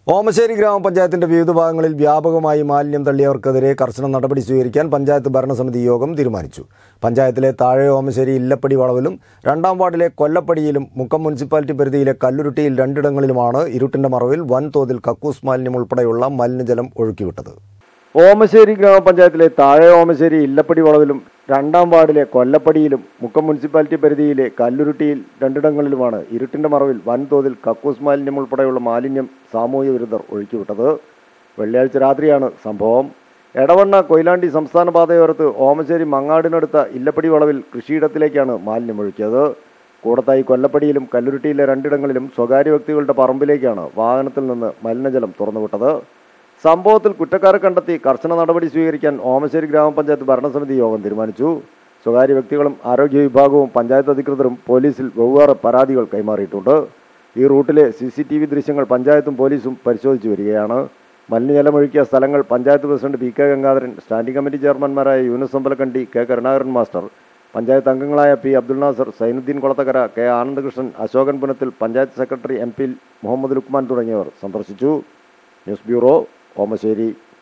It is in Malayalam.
ഓമശ്ശേരി ഗ്രാമപഞ്ചായത്തിന്റെ വിവിധ ഭാഗങ്ങളിൽ വ്യാപകമായി മാലിന്യം തള്ളിയവർക്കെതിരെ കർശന നടപടി സ്വീകരിക്കാൻ പഞ്ചായത്ത് ഭരണസമിതി യോഗം തീരുമാനിച്ചു പഞ്ചായത്തിലെ താഴെ ഓമശ്ശേരി ഇല്ലപ്പടി വളവിലും രണ്ടാം വാർഡിലെ കൊല്ലപ്പടിയിലും മുക്കം മുനിസിപ്പാലിറ്റി പരിധിയിലെ കല്ലുരുട്ടിയിൽ രണ്ടിടങ്ങളിലുമാണ് ഇരുട്ടിന്റെ മറവിൽ വൻതോതിൽ കക്കൂസ് മാലിന്യം ഉൾപ്പെടെയുള്ള മലിനജലം ഒഴുക്കിവിട്ടത് ഓമശ്ശേരി ഗ്രാമപഞ്ചായത്തിലെ താഴെ ഓമശ്ശേരി ഇല്ലപ്പടി വളവിലും രണ്ടാം വാർഡിലെ കൊല്ലപ്പടിയിലും മുക്കം മുനിസിപ്പാലിറ്റി പരിധിയിലെ കല്ലുരുട്ടിയിൽ രണ്ടിടങ്ങളിലുമാണ് ഇരുട്ടിന്റെ മറവിൽ വൻതോതിൽ കക്കൂസ് മാലിന്യം ഉൾപ്പെടെയുള്ള മാലിന്യം സാമൂഹ്യ വിരുദ്ധർ ഒഴുക്കിവിട്ടത് വെള്ളിയാഴ്ച രാത്രിയാണ് സംഭവം എടവണ്ണ കൊയിലാണ്ടി സംസ്ഥാന പാതയോരത്ത് ഓമശ്ശേരി മങ്ങാടിനടുത്ത ഇല്ലപ്പടി വളവിൽ കൃഷിയിടത്തിലേക്കാണ് മാലിന്യം ഒഴുക്കിയത് കൂടത്തായി കൊല്ലപ്പടിയിലും കല്ലുരുട്ടിയിലെ രണ്ടിടങ്ങളിലും സ്വകാര്യ വ്യക്തികളുടെ പറമ്പിലേക്കാണ് വാഹനത്തിൽ നിന്ന് മലിനജലം തുറന്നുവിട്ടത് സംഭവത്തിൽ കുറ്റക്കാരെ കണ്ടെത്തി കർശന നടപടി സ്വീകരിക്കാൻ ഓമശ്ശേരി ഗ്രാമപഞ്ചായത്ത് ഭരണസമിതി യോഗം തീരുമാനിച്ചു സ്വകാര്യ വ്യക്തികളും ആരോഗ്യ വിഭാഗവും പഞ്ചായത്ത് അധികൃതരും പോലീസിൽ വെവ്വേറെ പരാതികൾ കൈമാറിയിട്ടുണ്ട് ഈ റൂട്ടിലെ സി സി ടി വി ദൃശ്യങ്ങൾ പഞ്ചായത്തും പോലീസും പരിശോധിച്ചു വരികയാണ് മലിനജലമൊഴുക്കിയ സ്ഥലങ്ങൾ panchayat president P K Gangadharan standing committee ചെയർമാൻമാരായ യൂനുസ് അമ്പലക്കണ്ടി കെ കരുണാകരൻ മാസ്റ്റർ പഞ്ചായത്ത് അംഗങ്ങളായ P Abdul Nasar Sainudheen Kolathakkara K Anandakrishnan Ashokan Punathil panchayat secretary M P Muhammad Lukman തുടങ്ങിയവർ സന്ദർശിച്ചു ന്യൂസ് ബ്യൂറോ ഓമശ്ശേരി